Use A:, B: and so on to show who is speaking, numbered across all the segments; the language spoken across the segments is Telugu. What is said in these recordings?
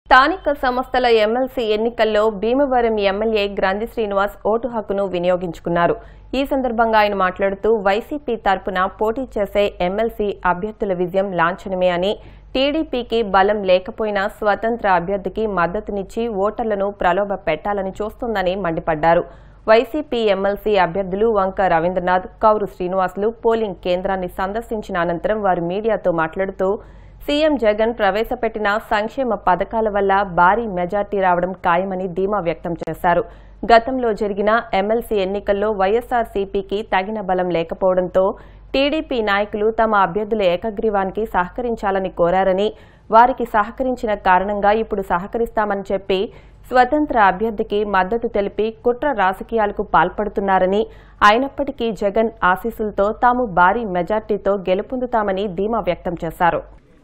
A: స్థానిక సంస్థల ఎమ్మెల్సీ ఎన్నికల్లో భీమవరం ఎమ్మెల్యే గ్రంథి శ్రీనివాస్ ఓటు హక్కును వినియోగించుకున్నారు ఈ సందర్భంగా ఆయన మాట్లాడుతూ వైసీపీ తరపున పోటీ చేసే ఎమ్మెల్సీ అభ్యర్థుల విజయం లాంఛనమే అని టీడీపీకి బలం లేకపోయినా స్వతంత్ర అభ్యర్థికి మద్దతునిచ్చి ఓటర్లను ప్రలోభ పెట్టాలని చూస్తోందని మండిపడ్డారు వైసీపీ ఎమ్మెల్సీ అభ్యర్థులు వంక రవీంద్రనాథ్ కౌరు శ్రీనివాసులు పోలింగ్ కేంద్రాన్ని సందర్శించిన అనంతరం వారు మీడియాతో మాట్లాడుతూ సీఎం జగన్ ప్రవేశపెట్టిన సంక్షేమ పథకాల వల్ల భారీ మెజార్టీ రావడం ఖాయమని ధీమా వ్యక్తం చేశారు గతంలో జరిగిన ఎమ్మెల్సీ ఎన్నికల్లో వైఎస్ఆర్సీపీకి తగిన బలం లేకపోవడంతో టీడీపీ నాయకులు తమ అభ్యర్థుల ఏకగ్రీవానికి సహకరించాలని కోరారని వారికి సహకరించిన కారణంగా ఇప్పుడు సహకరిస్తామని చెప్పి స్వతంత్ర అభ్యర్థికి మద్దతు తెలిపి కుట్ర రాజకీయాలకు పాల్పడుతున్నారని అయినప్పటికీ జగన్ ఆశీస్సులతో తాము భారీ మెజార్టీతో గెలుపొందుతామని ధీమా వ్యక్తం చేశారు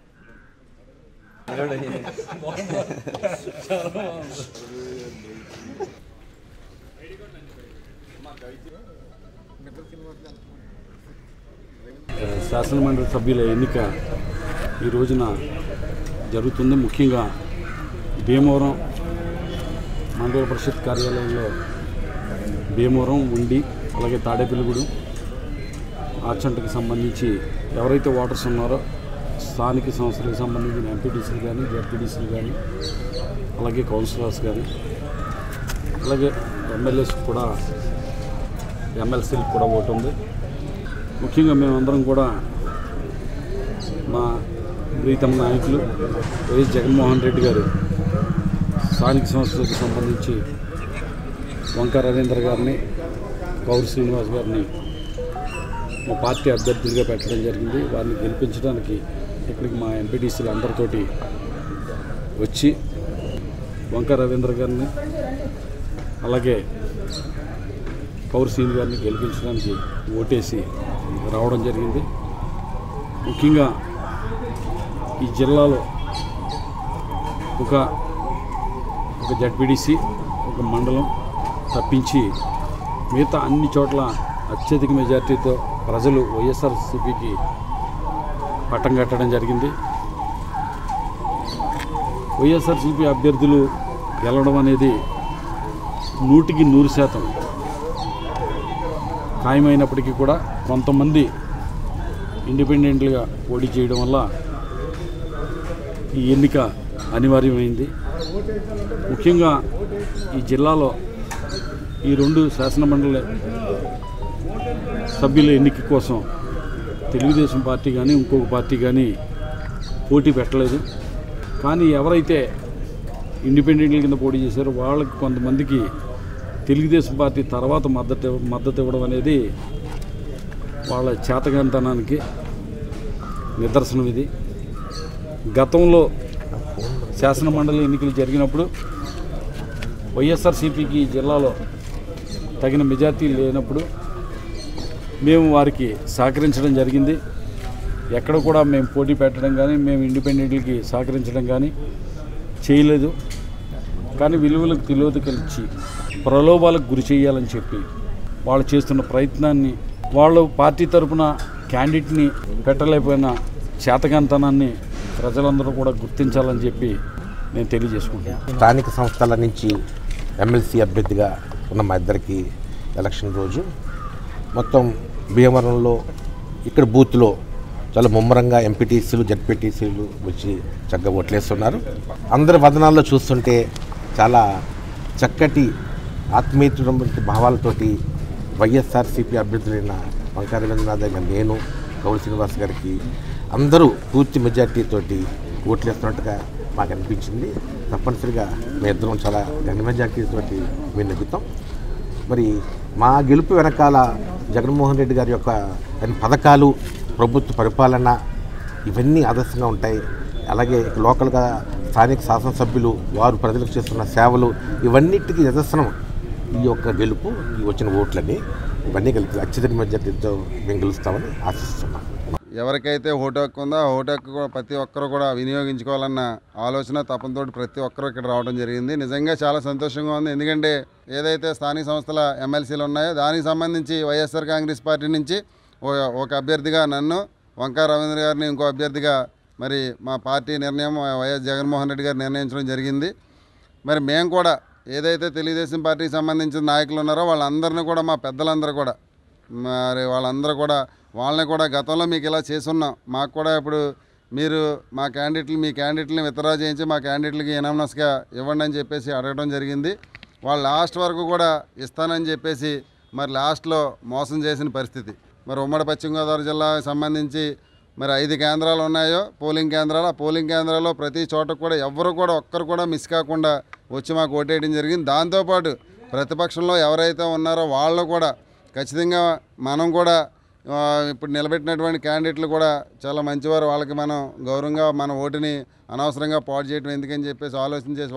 B: శాసనమండలి సభ్యుల ఎన్నిక ఈ రోజున జరుగుతుంది ముఖ్యంగా భీమవరం మండల పరిషత్ కార్యాలయంలో భీమవరం ఉండి అలాగే తాడేపల్లిగూడెం ఆచంటకు సంబంధించి ఎవరైతే ఓటర్స్ ఉన్నారో స్థానిక సంస్థలకు సంబంధించిన ఎంపీటీసీలు కానీ జడ్పీటీసీలు కానీ అలాగే కౌన్సిలర్స్ కానీ అలాగే ఎమ్మెల్యేస్ కూడా ఎమ్మెల్సీలకు కూడా ఓటు ఉంది ముఖ్యంగా మేమందరం కూడా మా ప్రీతమ నాయకులు వైఎస్ జగన్మోహన్ రెడ్డి గారు స్థానిక సంస్థలకు సంబంధించి వంక రవీంద్ర గారిని కౌరు శ్రీనివాస్ గారిని మా పార్టీ అభ్యర్థులుగా పెట్టడం జరిగింది వారిని గెలిపించడానికి ఇక్కడికి మా ఎంపీటీసీలు అందరితోటి వచ్చి వంక రవీంద్ర గారిని అలాగే పౌర్ శ్రీని గారిని గెలిపించడానికి ఓటేసి రావడం జరిగింది ముఖ్యంగా ఈ జిల్లాలో ఒక ఒక జడ్పీడీసీ ఒక మండలం తప్పించి మిగతా అన్ని చోట్ల అత్యధిక మెజార్టీతో ప్రజలు వైఎస్ఆర్సీపీకి పట్టం కట్టడం జరిగింది వైఎస్ఆర్సీపీ అభ్యర్థులు గెలవడం అనేది నూటికి నూరు శాతం ఖాయమైనప్పటికీ కూడా కొంతమంది ఇండిపెండెంట్గా పోటీ చేయడం వల్ల ఈ ఎన్నిక అనివార్యమైంది ముఖ్యంగా ఈ జిల్లాలో ఈ రెండు శాసనమండలి సభ్యుల ఎన్నిక కోసం తెలుగుదేశం పార్టీ కానీ ఇంకొక పార్టీ కానీ పోటీ పెట్టలేదు కానీ ఎవరైతే ఇండిపెండెంట్ల కింద పోటీ చేశారో వాళ్ళకి కొంతమందికి తెలుగుదేశం పార్టీ తర్వాత మద్దతు మద్దతు ఇవ్వడం అనేది వాళ్ళ చేతగానితనానికి నిదర్శనం ఇది గతంలో శాసనమండలి ఎన్నికలు జరిగినప్పుడు వైఎస్ఆర్సీపీకి ఈ జిల్లాలో తగిన మెజార్టీ లేనప్పుడు మేము వారికి సహకరించడం జరిగింది ఎక్కడ కూడా మేము పోటీ పెట్టడం కానీ మేము ఇండిపెండెంట్లకి సహకరించడం కానీ చేయలేదు కానీ విలువలకు తెలియదుకలిచి ప్రలోభాలకు గురి చేయాలని చెప్పి వాళ్ళు చేస్తున్న ప్రయత్నాన్ని వాళ్ళు పార్టీ తరపున క్యాండిడేట్ని పెట్టలేకపోయిన చేతకంతనాన్ని ప్రజలందరూ కూడా గుర్తించాలని చెప్పి నేను తెలియజేసుకుంటున్నాను
C: స్థానిక సంస్థల నుంచి ఎమ్మెల్సీ అభ్యర్థిగా ఉన్న మా ఇద్దరికి ఎలక్షన్ రోజు మొత్తం భీమవరంలో ఇక్కడ బూత్లో చాలా ముమ్మరంగా ఎంపీటీసీలు జడ్పీటీసీలు వచ్చి చక్కగా ఓట్లేస్తున్నారు అందరి వదనాల్లో చూస్తుంటే చాలా చక్కటి ఆత్మీయటువంటి భావాలతోటి వైఎస్ఆర్సీపీ అభ్యర్థులైన వంకా రవీంద్రనాథ్ అయిన నేను కౌలు శ్రీనివాస్ గారికి అందరూ పూర్తి మెజార్టీతోటి ఓట్లేస్తున్నట్టుగా మాకు అనిపించింది తప్పనిసరిగా మీ ఇద్దరం చాలా ఘన మెజార్టీతోటి మేము నెగ్గుతాం మరి మా గెలుపు వెనకాల జగన్మోహన్ రెడ్డి గారి యొక్క ఆయన పథకాలు ప్రభుత్వ పరిపాలన ఇవన్నీ ఆదర్శంగా ఉంటాయి అలాగే లోకల్గా స్థానిక శాసనసభ్యులు వారు ప్రజలకు చేస్తున్న సేవలు ఇవన్నిటికీ నిదర్శనం ఈ యొక్క గెలుపు ఈ వచ్చిన ఓట్లని ఇవన్నీ కలిపి అత్యధిక మెజార్టీతో మేము గెలుస్తామని ఆశిస్తున్నాం
D: ఎవరికైతే ఓటు హక్కు ఉందో ఆ ఓటు హక్కు కూడా ప్రతి ఒక్కరు కూడా వినియోగించుకోవాలన్న ఆలోచన తపంతో ప్రతి ఒక్కరు ఇక్కడ రావడం జరిగింది నిజంగా చాలా సంతోషంగా ఉంది ఎందుకంటే ఏదైతే స్థానిక సంస్థల ఎమ్మెల్సీలు ఉన్నాయో దానికి సంబంధించి వైఎస్ఆర్ కాంగ్రెస్ పార్టీ నుంచి ఓ- ఒక అభ్యర్థిగా నన్ను వంకా రవీంద్ర గారిని ఇంకో అభ్యర్థిగా మరి మా పార్టీ నిర్ణయం వైఎస్ జగన్మోహన్ రెడ్డి గారు నిర్ణయించడం జరిగింది మరి మేము కూడా ఏదైతే తెలుగుదేశం పార్టీకి సంబంధించిన నాయకులు ఉన్నారో వాళ్ళందరినీ కూడా మా పెద్దలందరూ కూడా మరి వాళ్ళందరూ కూడా వాళ్ళని కూడా గతంలో మీకు ఇలా చేసున్నాం మాకు కూడా ఇప్పుడు మీరు మా క్యాండిడేట్లు మీ క్యాండిడేట్ని విత్డ్రా చేయించి మా క్యాండిడేట్లకి ఎనామనస్గా ఇవ్వండి అని చెప్పేసి అడగడం జరిగింది వాళ్ళు లాస్ట్ వరకు కూడా ఇస్తానని చెప్పేసి మరి లాస్ట్లో మోసం చేసిన పరిస్థితి మరి ఉమ్మడి పశ్చిమ గోదావరి జిల్లాకు సంబంధించి మరి ఐదు కేంద్రాలు ఉన్నాయో పోలింగ్ కేంద్రాలు ఆ పోలింగ్ కేంద్రాల్లో ప్రతి చోట కూడా ఎవ్వరు కూడా ఒక్కరు కూడా మిస్ కాకుండా వచ్చి మాకు ఓటేయడం జరిగింది దాంతోపాటు ప్రతిపక్షంలో ఎవరైతే ఉన్నారో వాళ్ళు కూడా ఖచ్చితంగా మనం కూడా ఆ, ఇప్పుడు నిలబెట్టినటువంటి క్యాండిడేట్లు కూడా చాలా మంచివారు వాళ్ళకి మనం గౌరవంగా మన ఓటుని అనవసరంగా పాడు చేయడం ఎందుకని చెప్పేసి ఆలోచన చేసి